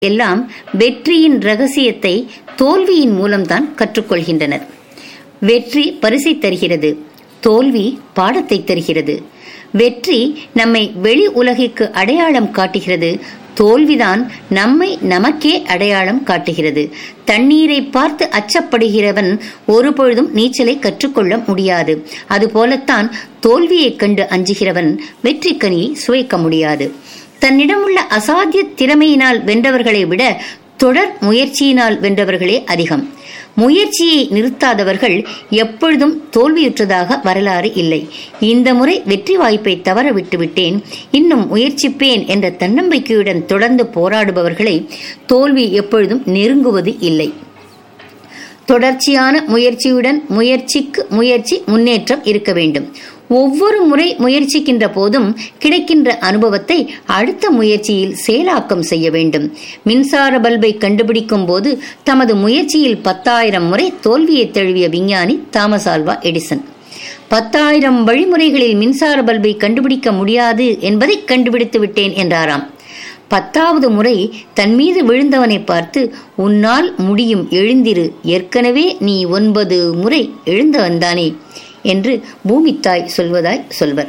எல்லாம் வெற்றியின் ரகசியத்தை தோல்வியின் மூலம்தான் கற்றுக்கொள்கின்றனர் வெற்றி பரிசை தருகிறது தோல்வி பாடத்தை தருகிறது வெற்றி நம்மை வெளி உலகிற்கு அடையாளம் காட்டுகிறது தோல்விதான் நம்மை நமக்கே அடையாளம் காட்டுகிறது தண்ணீரை பார்த்து அச்சப்படுகிறவன் ஒருபொழுதும் நீச்சலை கற்றுக்கொள்ள முடியாது அதுபோலத்தான் தோல்வியைக் கண்டு அஞ்சுகிறவன் வெற்றிக்கனியை சுவைக்க முடியாது தன்னிடமுள்ள அசாத்திய திறமையினால் வென்றவர்களை விட தொடர் முயற்சியினால் வென்றவர்களே அதிகம் முயற்சியை நிறுத்தாதவர்கள் எப்பொழுதும் தோல்வியுற்றதாக வரலாறு இல்லை இந்த முறை வெற்றி வாய்ப்பை தவற விட்டுவிட்டேன் இன்னும் முயற்சிப்பேன் என்ற தன்னம்பிக்கையுடன் தொடர்ந்து போராடுபவர்களை தோல்வி எப்பொழுதும் நெருங்குவது இல்லை தொடர்ச்சியான முயற்சியுடன் முயற்சிக்கு முயற்சி முன்னேற்றம் இருக்க வேண்டும் ஒவ்வொரு முறை முயற்சிக்கின்ற போதும் கிடைக்கின்ற அனுபவத்தை அடுத்த முயற்சியில் செயலாக்கம் செய்ய வேண்டும் மின்சார பல்பை கண்டுபிடிக்கும் போது தமது முயற்சியில் பத்தாயிரம் முறை தோல்வியை தழுவிய விஞ்ஞானி தாமஸ் ஆல்வா எடிசன் பத்தாயிரம் வழிமுறைகளில் மின்சார பல்பை கண்டுபிடிக்க முடியாது என்பதை கண்டுபிடித்து விட்டேன் என்றாராம் பத்தாவது முறை தன் மீது விழுந்தவனை பார்த்து உன்னால் முடியும் எழுந்திரு ஏற்கனவே நீ ஒன்பது முறை எழுந்தவன்தானே என்று பூமித்தாய் சொல்வதாய் சொல்வர்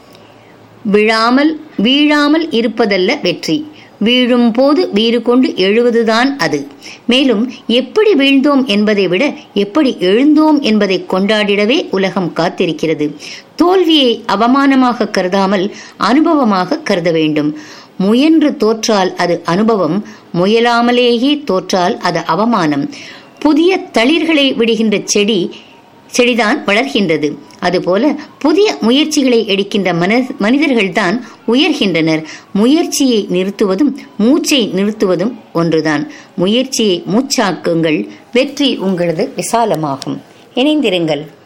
விழாமல் வீழாமல் இருப்பதல்ல வெற்றி வீழும் போது வீறு கொண்டு எழுவதுதான் அது மேலும் எப்படி வீழ்ந்தோம் என்பதை விட எப்படி எழுந்தோம் என்பதை கொண்டாடிடவே உலகம் காத்திருக்கிறது தோல்வியை அவமானமாக கருதாமல் அனுபவமாக கருத வேண்டும் முயன்று தோற்றால் அது அனுபவம் முயலாமலேயே தோற்றால் அது அவமானம் புதிய தளிர்களை விடுகின்ற செடி செடிதான் வளர்கின்றது அதுபோல புதிய முயற்சிகளை எடுக்கின்ற மன மனிதர்கள்தான் உயர்கின்றனர் முயற்சியை நிறுத்துவதும் மூச்சை நிறுத்துவதும் ஒன்றுதான் முயற்சியை மூச்சாக்குங்கள் வெற்றி உங்களது விசாலமாகும் இணைந்திருங்கள்